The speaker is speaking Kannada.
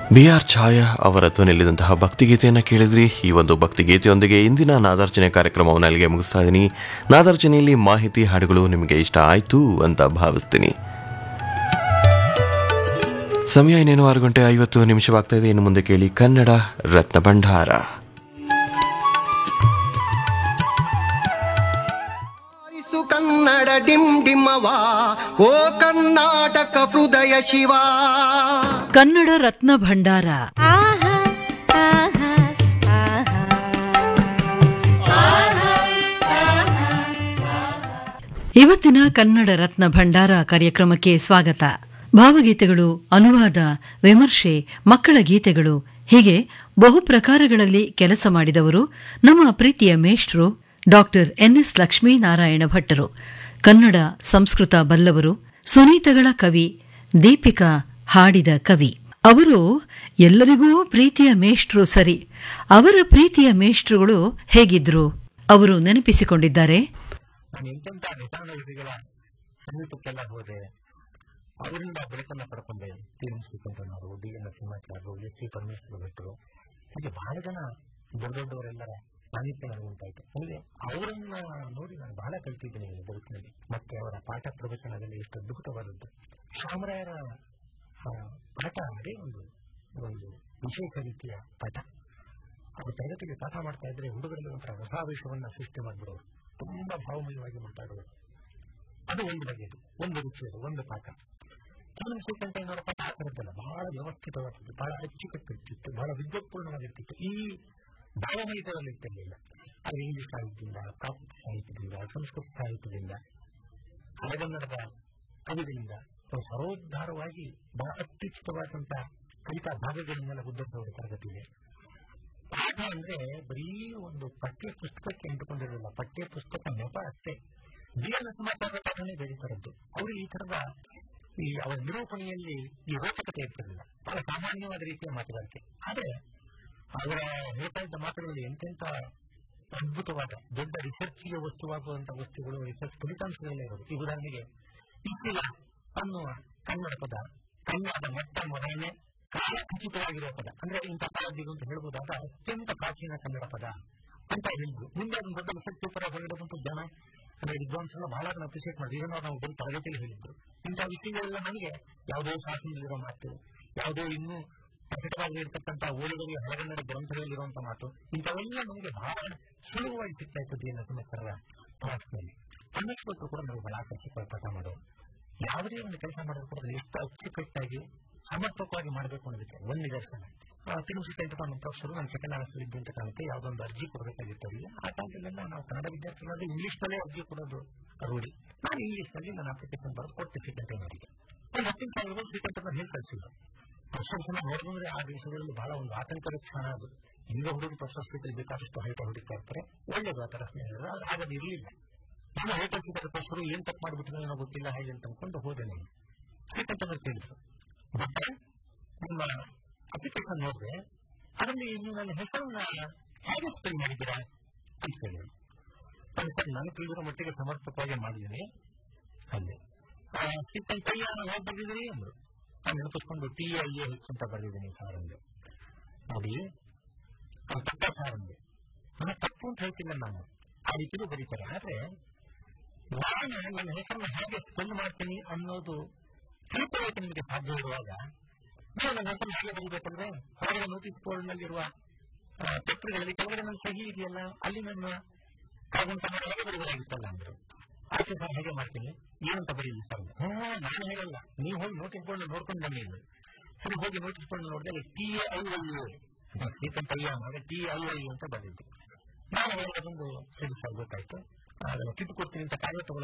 ಬಿ ಆರ್ ಛಾಯಾ ಅವರ ಧ್ವನಿಯಲ್ಲಿದ್ದಂತಹ ಭಕ್ತಿಗೀತೆಯನ್ನು ಕೇಳಿದ್ರಿ ಈ ಒಂದು ಭಕ್ತಿಗೀತೆಯೊಂದಿಗೆ ಇಂದಿನ ನಾದಾರ್ಚನೆ ಕಾರ್ಯಕ್ರಮವನ್ನು ಅಲ್ಲಿಗೆ ಮುಗಿಸ್ತಾ ಇದ್ದೀನಿ ನಾದಾರ್ಚನೆಯಲ್ಲಿ ಮಾಹಿತಿ ಹಾಡುಗಳು ನಿಮಗೆ ಇಷ್ಟ ಆಯಿತು ಅಂತ ಭಾವಿಸ್ತೀನಿ ಸಮಯ ಇನ್ನೇನು ಆರು ಗಂಟೆ ಐವತ್ತು ನಿಮಿಷವಾಗ್ತಾ ಇದೆ ಇನ್ನು ಮುಂದೆ ಕೇಳಿ ಕನ್ನಡ ರತ್ನ ಭಂಡಾರ ಆರಿಸು ಕನ್ನಡ ಡಿಮ್ ಡಿಮ್ಮವ ಓ ಕರ್ನಾಟಕ ಹೃದಯ ಶಿವ ಕನ್ನಡ ರತ್ನ ಭಂಡಾರ ಆಹಾ ಆಹಾ ಇವತ್ತಿನ ಕನ್ನಡ ರತ್ನ ಭಂಡಾರ ಕಾರ್ಯಕ್ರಮಕ್ಕೆ ಸ್ವಾಗತ ಭಾವಗೀತೆಗಳು ಅನುವಾದ ವಿಮರ್ಶೆ ಮಕ್ಕಳ ಗೀತೆಗಳು ಹೀಗೆ ಬಹು ಪ್ರಕಾರಗಳಲ್ಲಿ ಕೆಲಸ ಮಾಡಿದವರು ನಮ್ಮ ಪ್ರೀತಿಯ ಮೇಷ್ಟ್ರು ಡಾಕ್ಟರ್ ಎನ್ಎಸ್ ಲಕ್ಷ್ಮೀನಾರಾಯಣ ಭಟ್ಟರು ಕನ್ನಡ ಸಂಸ್ಕೃತ ಬಲ್ಲವರು ಸುನೀತಗಳ ಕವಿ ದೀಪಿಕಾ ಹಾಡಿದ ಕವಿ ಅವರು ಎಲ್ಲರಿಗೂ ಪ್ರೀತಿಯ ಮೇಷ್ಟ್ರು ಸರಿ ಅವರ ಪ್ರೀತಿಯ ಮೇಷ್ಟ್ರುಗಳು ಹೇಗಿದ್ರು ಅವರು ನೆನಪಿಸಿಕೊಂಡಿದ್ದಾರೆ ನಾನು ಎಂತೆಂಥ ನಿಧಾನಗಳ ಸಮೀಪಕ್ಕೆಲ್ಲ ಹೋದೆ ಅವರಿಂದ ಬೆಳಕನ್ನ ಪಡ್ಕೊಂಡೆ ಟಿ ಎಂ ಶ್ರೀಕಂಠನವರು ಡಿ ಎನ್ ನರಸಿಂಹಾಚಾರ್ಯರು ಎಸ್ ಸಿ ಪರಮೇಶ್ವರ ಭಟ್ರು ಹೀಗೆ ಬಹಳ ಜನ ದೊಡ್ಡ ದೊಡ್ಡವರೆಲ್ಲರ ಸಾನ್ನಿಧ್ಯ ನನಗುಂಟಾಯಿತು ನನಗೆ ಅವರನ್ನ ನೋಡಿ ನಾನು ಬಹಳ ಕಲ್ತಿದ್ದೀನಿ ನನ್ನ ಬದುಕಿನಲ್ಲಿ ಮತ್ತೆ ಅವರ ಪಾಠ ಪ್ರವಚನದಲ್ಲಿ ಎಷ್ಟು ಅದ್ಭುತವಾದದ್ದು ಶಾಮರಾಯರ ಆ, ಪಾಠ ಅದೇ ಒಂದು ಒಂದು ವಿಶೇಷ ರೀತಿಯ ಪಾಠ ಅವರು ತರಗತಿಗೆ ಪಾಠ ಮಾಡ್ತಾ ಇದ್ರೆ ಹುಡುಗರಲ್ಲಿ ಒಂಥರ ರಸಾವೇಶವನ್ನ ಸೃಷ್ಟಿ ಮಾಡಿಬಿಡೋರು ತುಂಬಾ ಭಾವಮಯವಾಗಿ ಮಾತಾಡೋರು ಅದು ಒಂದು ಬಗೆಯದು ಒಂದು ರುಚಿಯದು ಒಂದು ಪಾಠ ನಾನು ಶ್ರೀಕಂಠಯ್ಯನವರ ಪಾಠ ಆ ಥರದ್ದಲ್ಲ ಬಹಳ ವ್ಯವಸ್ಥಿತವಾದದ್ದು ಬಹಳ ಅಚ್ಚುಕಟ್ಟಿರ್ತಿತ್ತು ಬಹಳ ವಿದ್ವತ್ಪೂರ್ಣವಾಗಿರ್ತಿತ್ತು ಈ ಭಾವಮಯದಲ್ಲಿ ಇರ್ತಿರ್ಲಿಲ್ಲ ಅದು ಇಂಗ್ಲಿಷ್ ಸಾಹಿತ್ಯದಿಂದ ಪ್ರಾಕೃತ ಸಾಹಿತ್ಯದಿಂದ ಸಂಸ್ಕೃತ ಸಾಹಿತ್ಯದಿಂದ ಹಳೆಗನ್ನಡದ ಕವಿಗಳಿಂದ ಅವರು ಸರೋದ್ಧಾರವಾಗಿ ಬಹಳ ಅತ್ಯುಚಿತವಾದಂತಹ ಕವಿತಾ ಭಾಗಗಳನ್ನೆಲ್ಲ ಉದ್ದರಿಸೋರ ತರಗತಿಗೆ ಪಾಠ ಅಂದ್ರೆ ಬರೀ ಒಂದು ಪಠ್ಯ ಪುಸ್ತಕಕ್ಕೆ ಅಂಟುಕೊಂಡಿರಲಿಲ್ಲ ಪಠ್ಯ ಪುಸ್ತಕ ನೆಪ ಅಷ್ಟೇ ಬಿ ಎನ್ ಸಮಾಚಾರ ಪಾಠನೇ ಬೇರೆ ತರದ್ದು ಅವರು ಈ ತರದ ಈ ಅವರ ನಿರೂಪಣೆಯಲ್ಲಿ ಈ ರೋಚಕತೆ ಇರ್ತಿರಲಿಲ್ಲ ಬಹಳ ಸಾಮಾನ್ಯವಾದ ರೀತಿಯ ಮಾತುಗಾರಿಕೆ ಆದ್ರೆ ಅವರ ಹೇಳ್ತಾ ಇದ್ದ ಮಾತುಗಳಲ್ಲಿ ಎಂತೆಂತ ಅದ್ಭುತವಾದ ದೊಡ್ಡ ರಿಸರ್ಚ್ಗೆ ವಸ್ತುವಾಗುವಂತಹ ವಸ್ತುಗಳು ರಿಸರ್ಚ್ ಫಲಿತಾಂಶಗಳಲ್ಲೇ ಇರೋದು ಈ ಉದಾಹರಣೆಗೆ ಇಸ್ತಿಲ ಅನ್ನುವ ಕನ್ನಡ ಪದ ಕನ್ನಡದ ಮೊಟ್ಟ ಮೊದಲನೇ ಕಾಲ ಖಚಿತವಾಗಿರುವ ಪದ ಅಂದ್ರೆ ಇಂಥ ಕಾಲದಿದು ಅಂತ ಹೇಳ್ಬೋದಾದ ಅತ್ಯಂತ ಪ್ರಾಚೀನ ಕನ್ನಡ ಪದ ಅಂತ ಹೇಳಿದ್ರು ಮುಂದೆ ಅದೊಂದು ದೊಡ್ಡ ರಿಸರ್ಚ್ ಪೇಪರ್ ಹೊರಡೋದಂತೂ ಜನ ಅಂದ್ರೆ ವಿದ್ವಾಂಸರು ಬಹಳ ಅದನ್ನ ಅಪ್ರಿಸಿಯೇಟ್ ಮಾಡಿದ್ರು ಇದನ್ನ ನಾವು ಬರೀ ತರಗತಿಯಲ್ಲಿ ಹೇಳಿದ್ರು ಇಂಥ ವಿಷಯಗಳೆಲ್ಲ ನನಗೆ ಯಾವುದೋ ಶಾಸನದಲ್ಲಿರೋ ಮಾತು ಯಾವುದೋ ಇನ್ನೂ ಪ್ರಕಟವಾಗಿ ಇರತಕ್ಕಂಥ ಓದಿಗರಿಗೆ ಹಳೆಗನ್ನಡ ಗ್ರಂಥಗಳಲ್ಲಿರುವಂತಹ ಮಾತು ಇಂಥವೆಲ್ಲ ನಮಗೆ ಬಹಳ ಸುಲಭವಾಗಿ ಸಿಗ್ತಾ ಇತ್ತು ಡಿ ಎನ್ ನರಸಿಂಹಸರ ಕ್ಲಾಸ್ನಲ್ಲಿ ಪರಮೇಶ್ವರ್ ಕೂಡ ನಾವು ಬಹಳ ಆಕರ್ಷಕವಾಗಿ ಪಾಠ ಮಾಡೋರು ಯಾವುದೇ ಒಂದು ಕೆಲಸ ಮಾಡೋದು ಕೂಡ ಅದನ್ನ ಎಷ್ಟು ಅಚ್ಚುಕಟ್ಟಾಗಿ ಸಮರ್ಪಕವಾಗಿ ಮಾಡಬೇಕು ಅನ್ನೋದಕ್ಕೆ ಒಂದು ನಿದರ್ಶನ ತಿರುಗಿ ಕೈತಪ್ಪ ನಮ್ಮ ಪ್ರೊಫೆಸರ್ ನಾನು ಸೆಕೆಂಡ್ ಆನರ್ಸಲ್ಲಿ ಇದ್ದೆ ಅಂತ ಕಾಣುತ್ತೆ ಯಾವುದೊಂದು ಅರ್ಜಿ ಕೊಡಬೇಕಾಗಿತ್ತು ಅವರಿಗೆ ಆ ಕಾಲದಲ್ಲೆಲ್ಲ ನಾವು ಕನ್ನಡ ವಿದ್ಯಾರ್ಥಿಗಳಾದ್ರೆ ಇಂಗ್ಲಿಷ್ನಲ್ಲೇ ಅರ್ಜಿ ಕೊಡೋದು ರೂಢಿ ನಾನು ಇಂಗ್ಲಿಷ್ನಲ್ಲಿ ನನ್ನ ಅಪ್ಲಿಕೇಶನ್ ಬರೆದು ಕೊಟ್ಟೆ ಶ್ರೀಕಂಠನವರಿಗೆ ಒಂದು ಹತ್ತಿನ ಸಾವಿರ ಶ್ರೀಕಂಠನ ಹೇಳಿ ಕಳಿಸಿದ್ರು ಪ್ರೊಫೆಸರ್ಸ್ನ ನೋಡಿದ್ರೆ ಆ ದಿವಸಗಳಲ್ಲಿ ಬಹಳ ಒಂದು ಆತಂಕದ ಕ್ಷಣ ಅದು ಈಗ ಹುಡುಗರು ಪ್ರೊಫೆಸರ್ ಸ್ಥಿತಿಯಲ್ಲಿ ಬೇಕಾದಷ್ಟು ಹೈಟ ಹೊಡಿತಾ ಇರ್ತಾರೆ ಒಳ್ಳೇದು ಆ ಥರ ಸ್ನೇಹಿತರು ಆದ್ರೆ ಆಗದು ಇರಲಿಲ್ಲ ನಾನು ಹೈಟ ಪ್ರೊಫೆಸರು ಏನ್ ತಪ್ಪು ಮಾಡ್ಬಿಟ್ಟಿದ್ರೆ ಏನೋ ಗೊತ್ತಿಲ್ಲ ಹೇಗೆ ಅಂತ ಅನ್ಕೊಂಡು ಹೋದೆ ನಾನು ಶ್ರೀಕಂಠನವ್ರು ಕೇಳಿದ್ರು ಮತ್ತೆ ನಿಮ್ಮ ಅಪ್ಲಿಕೇಶನ್ ನೋಡಿದ್ರೆ ಅದರಲ್ಲಿ ನೀವು ನನ್ನ ಹೆಸರನ್ನ ಹೇಗೆ ಸ್ಪೆಲ್ ಮಾಡಿದ್ದೀರಾ ಅಂತ ಹೇಳಿದ್ರು ಅದು ಸರ್ ನಾನು ತಿಳಿದಿರೋ ಮಟ್ಟಿಗೆ ಸಮರ್ಪಕವಾಗಿ ಮಾಡಿದ್ದೀನಿ ಅಲ್ಲಿ ಶ್ರೀಕಂಠಯ್ಯ ಹೇಗೆ ಬರ್ದಿದ್ದೀರಿ ಅಂದ್ರು ನಾನು ನೆನಪಿಸ್ಕೊಂಡು ಟಿ ಐ ಎ ಹೆಚ್ ಅಂತ ಬರೆದಿದ್ದೀನಿ ಸರ್ ಅಂದೆ ನೋಡಿ ಅದು ತಪ್ಪ ಸರ್ ಅಂದೆ ನನ್ನ ತಪ್ಪು ಅಂತ ಹೇಳ್ತಿಲ್ಲ ನಾನು ಆ ರೀತಿಲೂ ಬರೀತಾರೆ ಆದ್ರೆ ನಾನು ನನ್ನ ಹೆಸರನ್ನ ಹೇಗೆ ಸ್ಪೆಲ್ ಮಾಡ್ತೀನಿ ಅನ್ನೋದು ತಿಳ್ಕೊಳ್ಳೋಕೆ ನಿಮಗೆ ಸಾಧ್ಯ ಇರುವಾಗ ನೀವು ನನ್ನ ಹೆಸರು ಹೇಗೆ ಬರೀಬೇಕಂದ್ರೆ ಹೊರಗಡೆ ನೋಟಿಸ್ ಬೋರ್ಡ್ನಲ್ಲಿರುವ ಪತ್ರಗಳಲ್ಲಿ ಕೆಳಗಡೆ ನನ್ನ ಸಹಿ ಇದೆಯಲ್ಲ ಅಲ್ಲಿ ನನ್ನ ಕಾಗುಂಟ ಮಾಡಿ ಹೇಗೆ ಬರೀಬೇಕಾಗಿತ್ತಲ್ಲ ಅಂದ್ರು ಆಯ್ತು ಸರ್ ಹೇಗೆ ಮಾಡ್ತೀನಿ ಏನಂತ ಬರೀಲಿ ಸರ್ ಹ್ಞೂ ನಾನು ಹೇಳಲ್ಲ ನೀವು ಹೋಗಿ ನೋಟಿಸ್ ಬೋರ್ಡ್ ನೋಡ್ಕೊಂಡು ಬನ್ನಿ ಅಂದ್ರು. ಸರಿ ಹೋಗಿ ನೋಟಿಸ್ ಬೋರ್ಡ್ ನೋಡಿದ್ರೆ T I I A Srikantaiah ಅಂದ್ರೆ ಟಿ ಐ ಐ ಅಂತ ಬಂದಿದ್ದು ನಾನು ಅದೊಂದು ಸರಿ ಸರ್ ಗೊತ್ತಾಯ್ತು ಅದನ್ನು ಕಿತ್ತು ಕೊಡ್ತೀನಿ ಅಂತ ಕಾಗದ